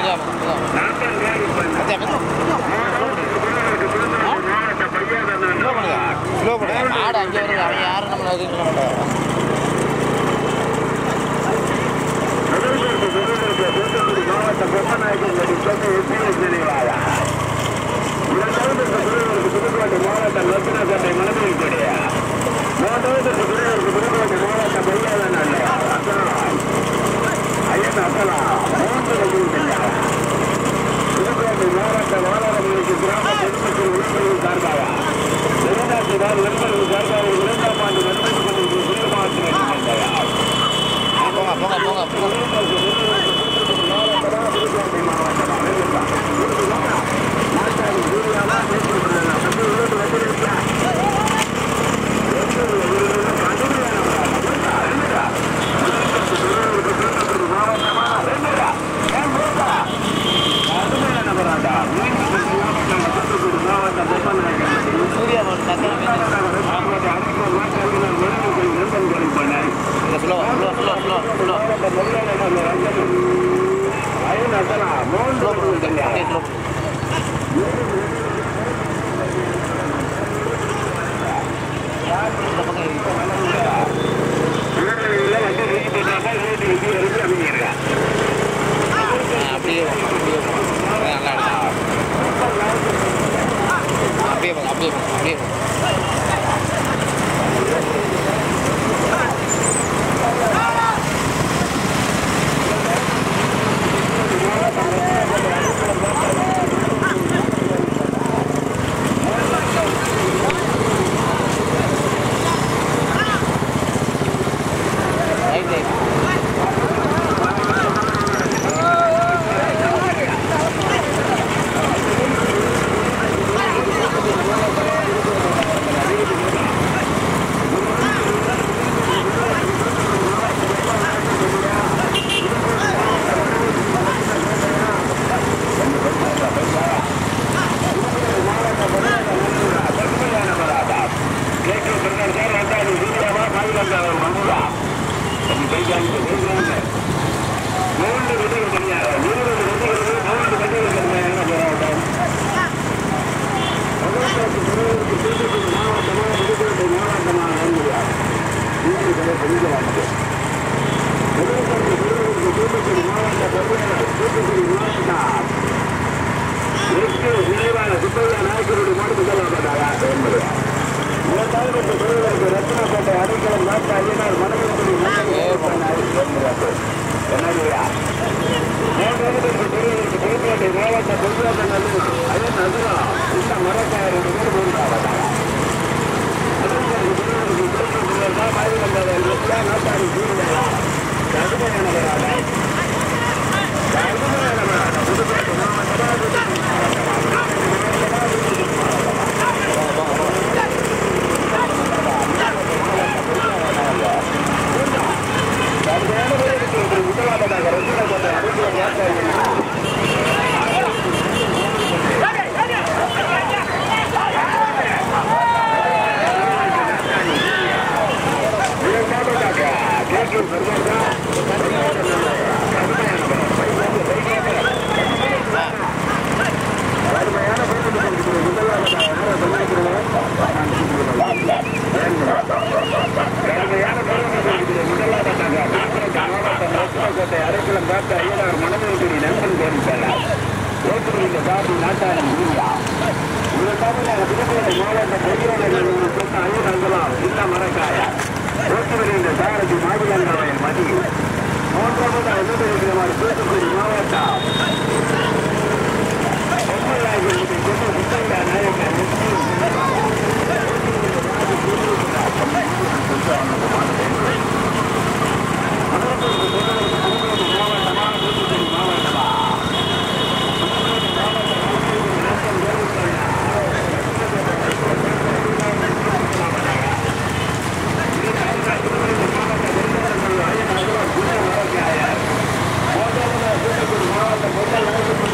மெதுவா மெதுவா மத்தியா மெதுவா ஸ்லோ பண்ணுங்க ஸ்லோ பண்ணுங்க மாடு அங்கே வருது அவன் யாரும் நம்மளை இது பண்ண மாட்டாங்க போங்க போங்க போங்க போங்க சூர்யா ஒரு சத்தம் slow slow slow slow slow slow பண்ணுங்க ஸ்லோ இந்த பக்கம் அப்படியே போங்க, அப்படியே போங்க. நல்லா இருக்கு. அப்படியே போங்க அப்படியே போங்க அப்படியே போங்க ரைட் ரைட் மாவட்ட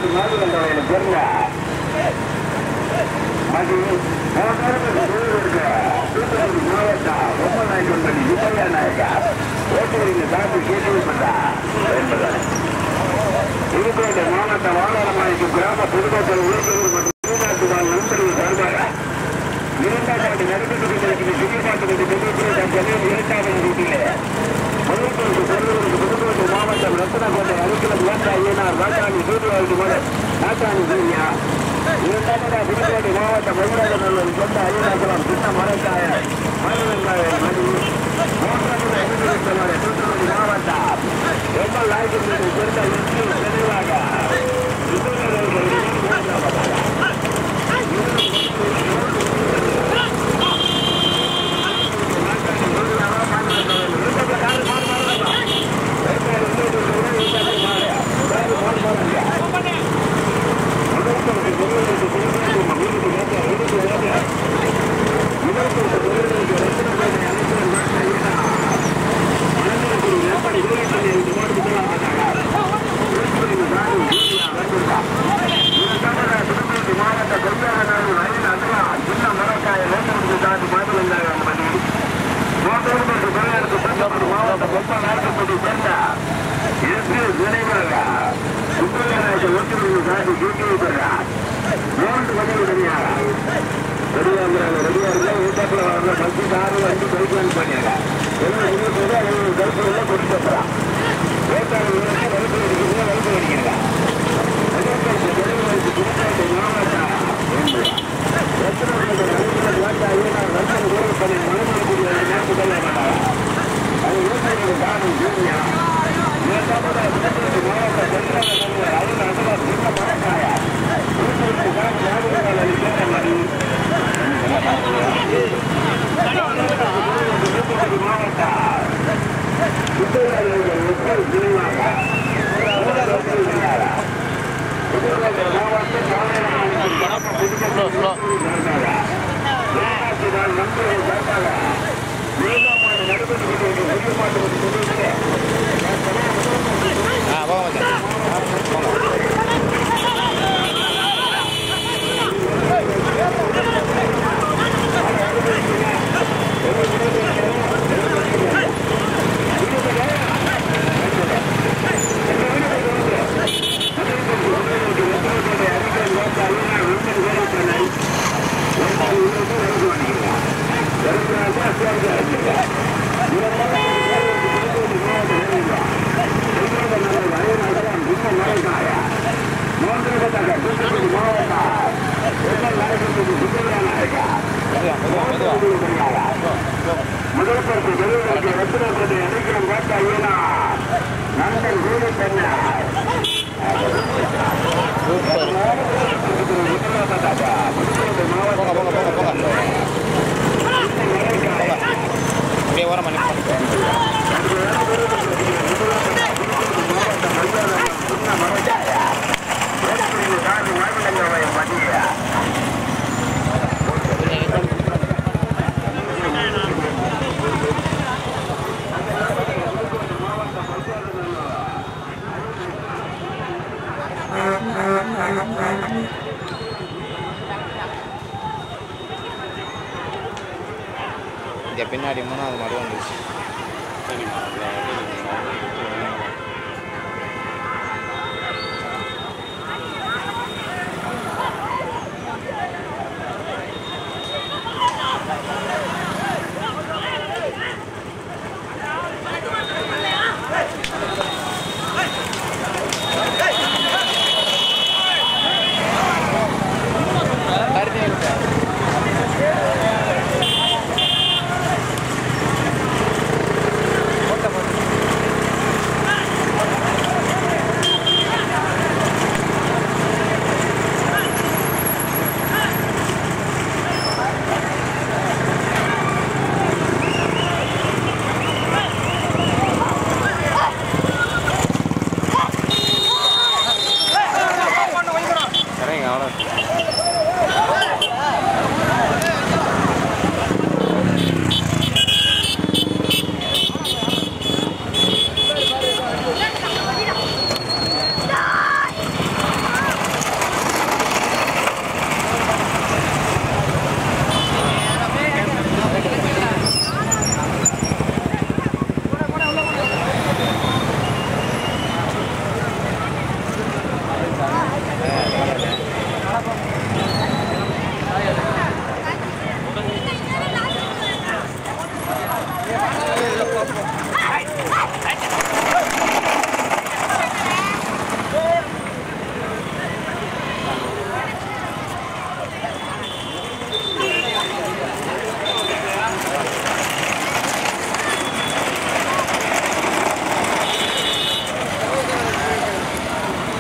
மாடுகள் தலையில பெருங்க அது தூத்துக்குடி மாவட்டம் பொம்மநாயக்கன்பள்ளி விஜயா நாயக்கா ஓட்டுநரின் சார்பு கேட்டுவிட்டா புதுக்கோட்டை மாவட்ட வாழமாய்க்கு கிராம புதுக்கோட்டை உறுப்பினர் மற்றும் தமிழ்நாட்டு வாழ் நண்பர்கள் சார்பாக இரண்டாம் ஆண்டு நடைபெற்று கொண்டிருக்கிற சுற்றுப்பாட்டு தொகுதியில் இரண்டாவது வீட்டிலே முதல்வருக்கு சொல்லுவதற்கு புதுக்கோட்டை மாவட்டம் ரத்தனக்கோட்டை அலுவலர் வேண்டா ஐயனார் ராஜாணி சூரியவாழ்வு மலர் ராஜாணி சூர்யா இரண்டாவதா புதுக்கோட்டை மாவட்டம் மதுராஜநல்லூர் சொந்த ஐயனாசலம் சின்ன மரக்காய மதுரங்காய மணி மூன்றாவது அறிவித்தவர் தூத்துக்குடி மாவட்டம் எம்எல் நாயக்கன் சேர்ந்த இன்று தெளிவாக மூன்று மணி ரெடியாக ரெடியா இருந்தாங்க ரெடியா இருந்தா ஊட்டாப்புல வரல பஸ் காரு வண்டி பைக் வந்து பண்ணியாங்க எல்லாம் இருபது ரூபா எழுபது கருப்பு எல்லாம் கொண்டு போகிறான் ஓட்டாளர் வலுப்பு அடிக்கிறீங்க வலுப்பு அடிக்கிறீங்க ஸ்லோ ஸ்லோ ஆ போங்க மச்சான் போங்க மெதுவா மெதுவா முதல் பரிசு பெறுவதற்கு ரத்தினப்பதி அனைக்கிறம் காட்ட ஐயனா நண்பன் கூலி பெண்ண சூப்பர் போங்க போங்க போங்க போங்க அப்படியே ஓரமா நிற்போம் இங்கே பின்னாடி மூணாவது மாடு வந்துச்சு